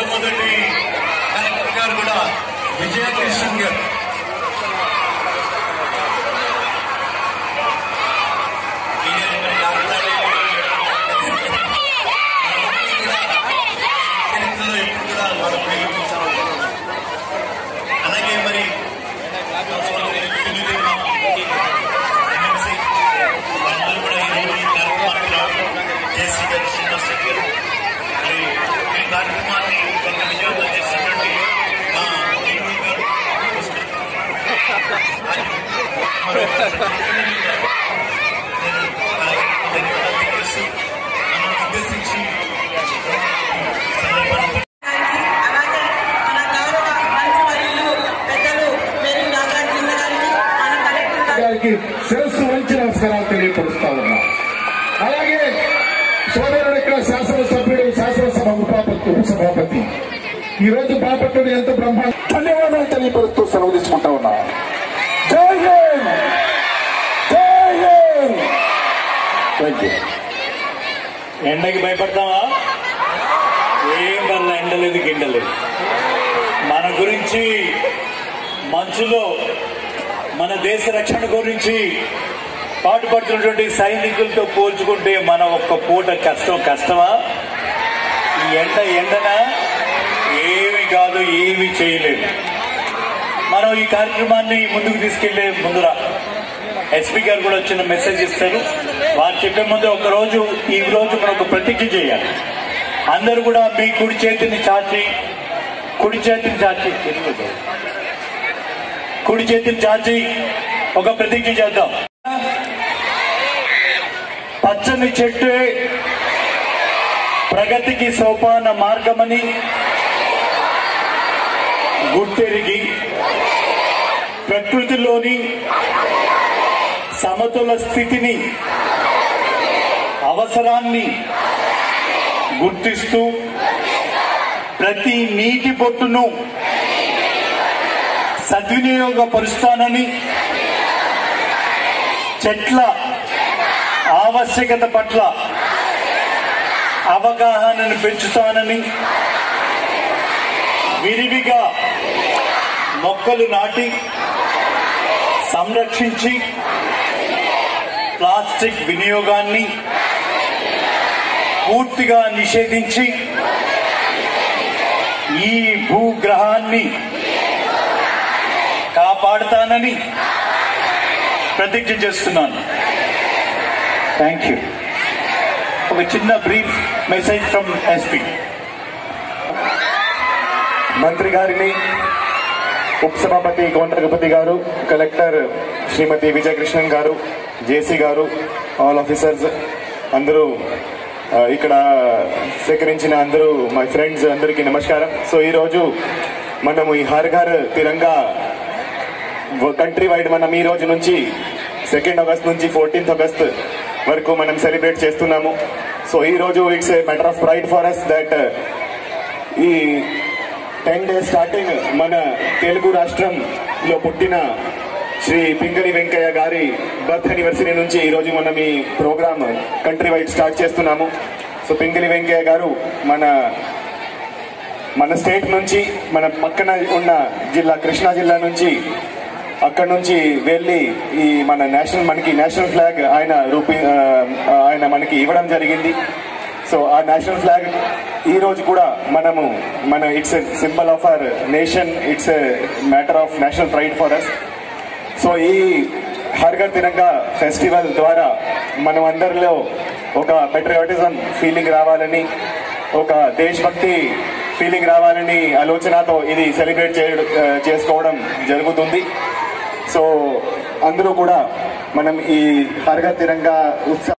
మొట్టమొదటి కలెక్టర్ గారు కూడా విజయకృష్ణన్ గారు ఈయన చరిత్రలో ఎప్పుడు కూడా వాళ్ళ పేరు అలాగే మరి ఎమ్మెల్సీ వాళ్ళందరూ కూడా ఈరోజు ఈ కార్యక్రమానికి జేసీ గారు శ్రీనివాస్ రెడ్డి గారు మరి ఈ కార్యక్రమాన్ని కొంత విజయవంతం చేసినటువంటి మా ఏడీ గారు మరో అలాగే ధన్యవాదాలు తెలియజేస్తూ నన్ను ఉద్దేశించి సందర్భాన్ని అలాగే మన గౌరవ మంత్రివర్యులు పెద్దలు మేరీ నాగార్జున గారికి మన కలెక్టర్ గారికి గారికి శిరస్సు వంచి నమస్కారాలు తెలియపరుస్తా ఉన్నా అలాగే సోదరుడు ఇక్కడ శాసనసభ్యుడు శాసనసభ ఉపసభాపతి ఉపసభాపతి ఈ రోజు బాపట్ల ఎంత బ్రహ్మాండ ధన్యవాదాలు తెలియపరుస్తూ సెలవు తీసుకుంటా ఉన్నా జై హింద్ జై హింద్ థ్యాంక్ యూ ఎండకి భయపడతావా ఏం వల్ల ఎండలేదు గిండలేదు మన గురించి మంచులో మన దేశ రక్షణ గురించి పాటుపడుతున్నటువంటి సైనికులతో పోల్చుకుంటే మన ఒక్క పూట కష్టం కష్టమా ఈ ఎండ ఎండన ఏమి కాదు ఏమి చేయలేదు మనం ఈ కార్యక్రమాన్ని ముందుకు తీసుకెళ్లే ముందురా ఎస్పీ గారు కూడా చిన్న మెసేజ్ ఇస్తారు వారు చెప్పే ముందు ఒక రోజు ఈ రోజు మనం ఒక ప్రతిజ్ఞ చేయాలి అందరూ కూడా మీ కుడి చేతిని చాచి కుడి చేతిని చాచి తెలుగులో. కుడి చేతిని చాచి ఒక ప్రతిజ్ఞ చేద్దాం పచ్చని చెట్టే ప్రగతికి సోపాన మార్గమని గుర్తెరిగి ప్రకృతిలోని సమతుల స్థితిని అవసరాన్ని గుర్తిస్తూ ప్రతి నీటి బొట్టును సద్వినియోగపరుస్తానని చెట్ల ఆవశ్యకత పట్ల అవగాహనను పెంచుతానని విరివిగా మొక్కలు నాటి సంరక్షించి ప్లాస్టిక్ వినియోగాన్ని పూర్తిగా నిషేధించి ఈ భూగ్రహాన్ని కాపాడుతానని ప్రతిజ్ఞ చేస్తున్నాను థ్యాంక్ యూ ఒక చిన్న బ్రీఫ్ మెసేజ్ ఫ్రమ్ ఎస్పీ మంత్రి గారిని ఉపసభాపతి గౌండరగపతి గారు కలెక్టర్ శ్రీమతి విజయకృష్ణన్ గారు జేసీ గారు ఆల్ ఆఫీసర్స్ అందరూ ఆ, ఇక్కడ సేకరించిన అందరూ మై ఫ్రెండ్స్ అందరికీ నమస్కారం సో ఈ రోజు మనము ఈ హర్ ఘర్ తిరంగా కంట్రీ వైడ్ మనం ఈ రోజు నుంచి సెకండ్ ఆగస్ట్ నుంచి ఫోర్టీన్త్ ఆగస్ట్ వరకు మనం సెలబ్రేట్ చేస్తున్నాము సో ఈ రోజు it's a matter of pride for us that ఈ టెన్ డేస్ స్టార్టింగ్ మన తెలుగు రాష్ట్రంలో పుట్టిన శ్రీ పింగళి వెంకయ్య గారి బర్త్ అనివర్సరీ నుంచి ఈ రోజు మనం ఈ ప్రోగ్రామ్ కంట్రీ వైడ్ స్టార్ట్ చేస్తున్నాము సో పింగళి వెంకయ్య గారు మన మన స్టేట్ నుంచి మన పక్కన ఉన్న జిల్లా కృష్ణా జిల్లా నుంచి అక్కడ నుంచి వెళ్ళి ఈ మన నేషనల్ మనకి నేషనల్ ఫ్లాగ్ ఆయన రూపీ ఆ, ఆయన మనకి ఇవ్వడం జరిగింది సో ఆ నేషనల్ ఫ్లాగ్ ఈ రోజు కూడా మనము మన it's a symbol of our nation it's a matter of national pride for us so ఈ హర్ఘర్ తిరంగా ఫెస్టివల్ ద్వారా మనం అందరిలో ఒక పెట్రియాటిజం ఫీలింగ్ రావాలని ఒక దేశభక్తి ఫీలింగ్ రావాలని ఆలోచనతో ఇది సెలబ్రేట్ చేయడం ఆ, చేసుకోవడం జరుగుతుంది సో అందరూ కూడా మనం ఈ హర్ఘర్ తిరంగా ఉత్సవ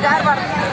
జారి పడుతుంది